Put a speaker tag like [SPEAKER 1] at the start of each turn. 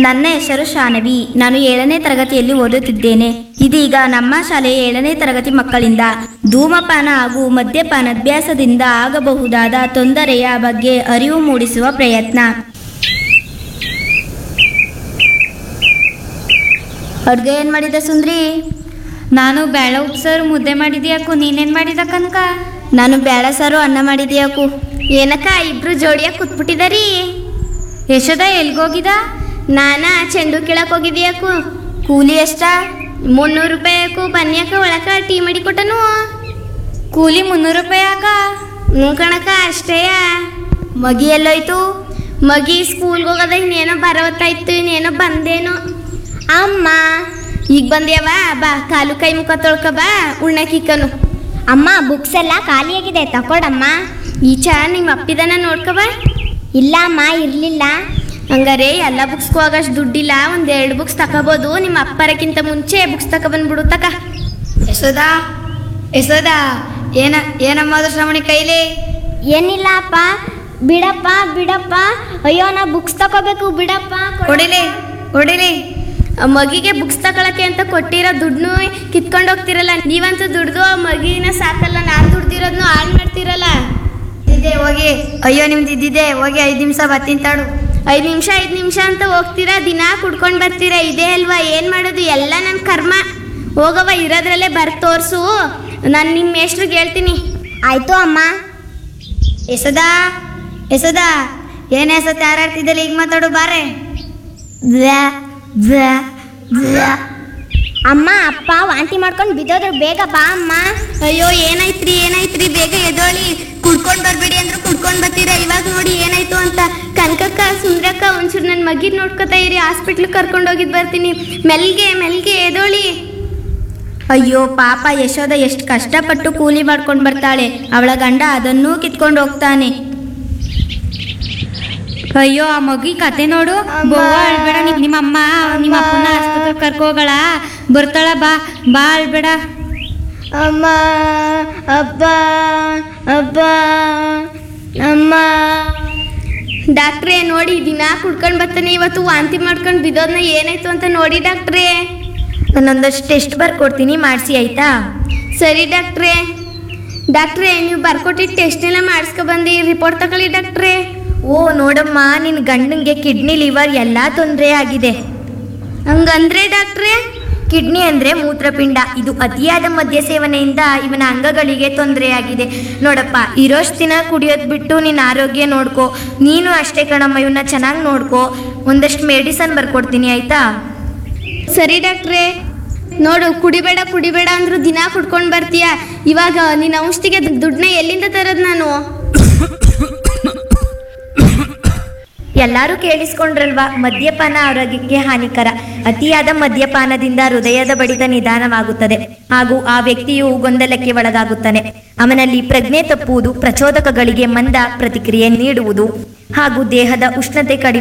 [SPEAKER 1] ನನ್ನ ಹೆಸರು ಶಾನವಿ ನಾನು ಏಳನೇ ತರಗತಿಯಲ್ಲಿ ಓದುತ್ತಿದ್ದೇನೆ ಇದೀಗ ನಮ್ಮ ಶಾಲೆಯ ಏಳನೇ ತರಗತಿ ಮಕ್ಕಳಿಂದ ಧೂಮಪಾನ ಹಾಗೂ ಮದ್ಯಪಾನಾಭ್ಯಾಸದಿಂದ ಆಗಬಹುದಾದ ತೊಂದರೆಯ ಬಗ್ಗೆ ಅರಿವು ಮೂಡಿಸುವ ಪ್ರಯತ್ನ ಅಡ್ಗೆ ಏನ್ ಮಾಡಿದ ಸುಂದ್ರಿ
[SPEAKER 2] ನಾನು ಬೇಳೆ ಉಪ್ಸರು ಮುದ್ದೆ ಮಾಡಿದ್ಯಾಕು ನೀನೇನ್ ಮಾಡಿದ ಕನಕ
[SPEAKER 1] ನಾನು ಬೇಳೆ ಸಾರು ಅನ್ನ ಮಾಡಿದ್ಯಾಕು ಏನಕ್ಕ ಇಬ್ರು ಜೋಡಿಯಾಗಿ ಕೂತ್ಬಿಟ್ಟಿದಾರಿ
[SPEAKER 2] ಯಶೋದ ಎಲ್ಗೋಗಿದ
[SPEAKER 1] ನಾನ ಚೆಂಡು ಕೀಳಕ್ ಹೋಗಿದ್ಯಾಕು ಕೂಲಿ ಎಷ್ಟ ಮುನ್ನೂರು ರೂಪಾಯಿಕು ಬನ್ಯಾಕ ಒಳಕ ಟೀ ಮಾಡಿ ಕೊಟ್ಟನು
[SPEAKER 2] ಕೂಲಿ ಮುನ್ನೂರು ರೂಪಾಯಿ ಅಕ್ಕ
[SPEAKER 1] ಹ್ಞೂ ಕಣಕ ಅಷ್ಟೇಯ ಮಗಿ ಎಲ್ಲೋಯ್ತು ಮಗಿ ಸ್ಕೂಲ್ಗೆ ಹೋಗೋದ ಇನ್ನೇನೋ ಬರವತ್ತಾಯ್ತು ಇನ್ನೇನೋ ಬಂದೇನೋ ಅಮ್ಮ ಈಗ ಬಂದ್ಯಾವ ಬಾ ಕಾಲು ಕೈ ಮುಖ ತೊಳ್ಕ ಬಾ ಉಣ್ಣಕ್ಕಿಕ್ಕನು
[SPEAKER 3] ಅಮ್ಮ ಬುಕ್ಸ್ ಎಲ್ಲ ಖಾಲಿಯಾಗಿದೆ ತಕೊಡಮ್ಮ
[SPEAKER 1] ಈಚ ನಿಮ್ಮ ಅಪ್ಪಿದನ ನೋಡ್ಕ ಬಾ
[SPEAKER 3] ಇಲ್ಲ ಅಮ್ಮ ಇರಲಿಲ್ಲ
[SPEAKER 1] ಹಂಗಾರೆ ಎಲ್ಲ ಬುಕ್ಸ್ಗೂ ಆಗಷ್ಟು ದುಡ್ಡಿಲ್ಲ ಒಂದ್ ಎರಡು ಬುಕ್ಸ್ ತಗೋಬೋದು ನಿಮ್ಮ ಅಪ್ಪರಕ್ಕಿಂತ ಮುಂಚೆ ಬುಕ್ಸ್ ತಗೊಬಂದ್ಬಿಡು ತಕ
[SPEAKER 2] ಯಶೋದ ಯಶೋದ ಏನ ಏನಮ್ಮ ಅದು ಶ್ರವಣಿ ಕೈಲಿ
[SPEAKER 3] ಏನಿಲ್ಲ ಅಪ್ಪ ಬಿಡಪ್ಪ ಬಿಡಪ್ಪ ಅಯ್ಯೋ ನಾ ಬುಕ್ಸ್ ತಗೋಬೇಕು ಬಿಡಪ್ಪ ಕೊಡು.
[SPEAKER 2] ಹೊಡಿಲಿ ಹೊಡಿಲಿ
[SPEAKER 1] ಆ ಮಗಿಗೆ ಬುಕ್ಸ್ ತಗೊಳಕ್ಕೆ ಅಂತ ಕೊಟ್ಟಿರೋ ದುಡ್ಡು ಕಿತ್ಕೊಂಡು ಹೋಗ್ತಿರಲ್ಲ ನೀವಂತೂ ದುಡ್ದು ಆ ಮಗಿನ ಸಾಕಲ್ಲ ನಾನು ದುಡ್ದಿರೋದ್ನು ಹಾಳು ಮಾಡ್ತಿರಲ್ಲ
[SPEAKER 2] ಇದ್ದಿದ್ದೆ ಹೋಗಿ ಅಯ್ಯೋ ನಿಮ್ದು ಇದ್ದಿದ್ದೆ ಹೋಗಿ ಐದು ನಿಮಿಷ ಬರ್ತೀನಿ ತಾಡು
[SPEAKER 1] ಐದು ನಿಮಿಷ ಐದು ನಿಮಿಷ ಅಂತ ಹೋಗ್ತೀರಾ ದಿನಾ ಕುಡ್ಕೊಂಡು ಬರ್ತೀರಾ ಇದೇ ಅಲ್ವಾ ಏನು ಮಾಡೋದು ಎಲ್ಲ ನನ್ನ ಕರ್ಮ ಹೋಗವ ಇರೋದ್ರಲ್ಲೇ ಬರ್ ತೋರ್ಸು ನಾನು ನಿಮ್ಮ ಮೇಷ್ಟ್ರಿಗೆ ಹೇಳ್ತೀನಿ
[SPEAKER 3] ಆಯ್ತು ಅಮ್ಮ
[SPEAKER 2] ಯಶೋದ ಯಶೋದ ಏನ್ ಹೆಸತ್ ಯಾರ್ಯಾರ್ತಿದ್ದಲ್ಲಿ ಈಗ ಮಾತಾಡು ಬಾರೆ
[SPEAKER 3] ಅಮ್ಮ ಅಪ್ಪ ವಾಂತಿ ಮಾಡ್ಕೊಂಡು ಬಿದ್ದೋದ್ರು ಬೇಗ ಬಾ ಅಮ್ಮ
[SPEAKER 1] ಅಯ್ಯೋ ಏನಾಯ್ತ್ರಿ ಏನಾಯ್ತ್ರಿ ಬೇಗ ಎದೋಳಿ ಕುಡ್ಕೊಂಡ್ ಬರ್ಬೇಡಿ ಅಂದ್ರು ಕುಡ್ಕೊಂಡ್ ಬರ್ತೀರಾ ಇವಾಗ ನೋಡಿ ಏನಾಯ್ತು ಅಂತ ಕನಕಕ್ಕ ಸುಂದ್ರಕ್ಕ ಒಂಚೂರು ನನ್ನ ಮಗಿದ್ ನೋಡ್ಕೊತಾ ಇರಿ ಹಾಸ್ಪಿಟ್ಲ್ ಕರ್ಕೊಂಡು ಹೋಗಿದ್ ಬರ್ತೀನಿ ಮೆಲ್ಗೆ ಮೆಲ್ಗೆ ಎದೋಳಿ ಅಯ್ಯೋ ಪಾಪ ಯಶೋದ ಎಷ್ಟು ಕಷ್ಟಪಟ್ಟು ಕೂಲಿ ಮಾಡ್ಕೊಂಡು ಬರ್ತಾಳೆ ಅವಳ ಗಂಡ ಅದನ್ನೂ ಕಿತ್ಕೊಂಡು ಹೋಗ್ತಾನೆ
[SPEAKER 2] ಅಯ್ಯೋ ಆ ಮಗಿ ಕತೆ ನೋಡು
[SPEAKER 1] ಅಮ್ಮ.
[SPEAKER 2] ಬೋವ ಅಳ್ಬೇಡ ನಿಮ್ ನಿಮ್ಮ ಅಮ್ಮ ನಿಮ್ಮ ಅಪ್ಪನ ಆಸ್ಪತ್ರೆ ಕರ್ಕೋಗಳ ಬರ್ತಾಳ ಬಾ ಬಾ ಅಳ್ಬೇಡ
[SPEAKER 1] ಅಮ್ಮ ಅಪ್ಪ ಅಪ್ಪ ಅಮ್ಮ ಡಾಕ್ಟ್ರೇ ನೋಡಿ ದಿನ ಕುಡ್ಕೊಂಡು ಬರ್ತಾನೆ ಇವತ್ತು ವಾಂತಿ ಮಾಡ್ಕೊಂಡು ಬಿದ್ದೋದ್ನ ಏನಾಯ್ತು ಅಂತ ನೋಡಿ ಡಾಕ್ಟ್ರೇ
[SPEAKER 2] ನಾನೊಂದಷ್ಟು ಟೆಸ್ಟ್ ಬರ್ಕೊಡ್ತೀನಿ ಮಾಡಿಸಿ ಆಯ್ತಾ
[SPEAKER 1] ಸರಿ ಡಾಕ್ಟ್ರೇ ಡಾಕ್ಟ್ರೇ ನೀವು ಬರ್ಕೊಟ್ಟಿದ್ದು ಟೆಸ್ಟ್ ಎಲ್ಲ ಮಾಡಿಸ್ಕೊ ಬಂದು ರಿಪೋರ್ಟ್ ತಗೊಳ್ಳಿ ಡಾಕ್ಟ್ರೇ
[SPEAKER 2] ಓ ನೋಡಮ್ಮ ನಿನ್ನ ಗಂಡಂಗೆ ಕಿಡ್ನಿ ಲಿವರ್ ಎಲ್ಲ ತೊಂದರೆ ಆಗಿದೆ
[SPEAKER 1] ಹಂಗಂದ್ರೆ ಡಾಕ್ಟ್ರೇ
[SPEAKER 2] ಕಿಡ್ನಿ ಅಂದ್ರೆ ಮೂತ್ರಪಿಂಡ ಇದು ಅತಿಯಾದ ಮದ್ಯ ಸೇವನೆಯಿಂದ ಇವನ ಅಂಗಗಳಿಗೆ ತೊಂದರೆಯಾಗಿದೆ ನೋಡಪ್ಪ ಇರೋಷ್ಟು ದಿನ ಕುಡಿಯೋದ್ ಬಿಟ್ಟು ನಿನ್ನ ಆರೋಗ್ಯ ನೋಡ್ಕೋ ನೀನು ಅಷ್ಟೇ ಕಣಮ್ಮ ಇವನ್ನ ಚೆನ್ನಾಗಿ ನೋಡ್ಕೋ ಒಂದಷ್ಟು ಮೆಡಿಸನ್ ಬರ್ಕೊಡ್ತೀನಿ ಆಯ್ತಾ
[SPEAKER 1] ಸರಿ ಡಾಕ್ಟ್ರೇ ನೋಡು ಕುಡಿಬೇಡ ಕುಡಿಬೇಡ ಅಂದ್ರು ದಿನ ಕುಡ್ಕೊಂಡು ಬರ್ತೀಯ ಇವಾಗ ನಿನ್ನ ಔಷಧಿಗೆ ದುಡ್ಡನ್ನ ಎಲ್ಲಿಂದ ತರೋದು ನಾನು
[SPEAKER 2] ಎಲ್ಲರೂ ಕೇಳಿಸ್ಕೊಂಡ್ರಲ್ವಾ ಮದ್ಯಪಾನ ಆರೋಗ್ಯಕ್ಕೆ ಹಾನಿಕರ ಅತಿಯಾದ ಮದ್ಯಪಾನದಿಂದ ಹೃದಯದ ಬಡಿತ ನಿಧಾನವಾಗುತ್ತದೆ ಹಾಗೂ ಆ ವ್ಯಕ್ತಿಯು ಗೊಂದಲಕ್ಕೆ ಒಳಗಾಗುತ್ತಾನೆ ಅವನಲ್ಲಿ ಪ್ರಜ್ಞೆ ತಪ್ಪುವುದು ಪ್ರಚೋದಕಗಳಿಗೆ ಮಂದ ಪ್ರತಿಕ್ರಿಯೆ ನೀಡುವುದು ಹಾಗೂ ದೇಹದ ಉಷ್ಣತೆ ಕಡಿಮೆ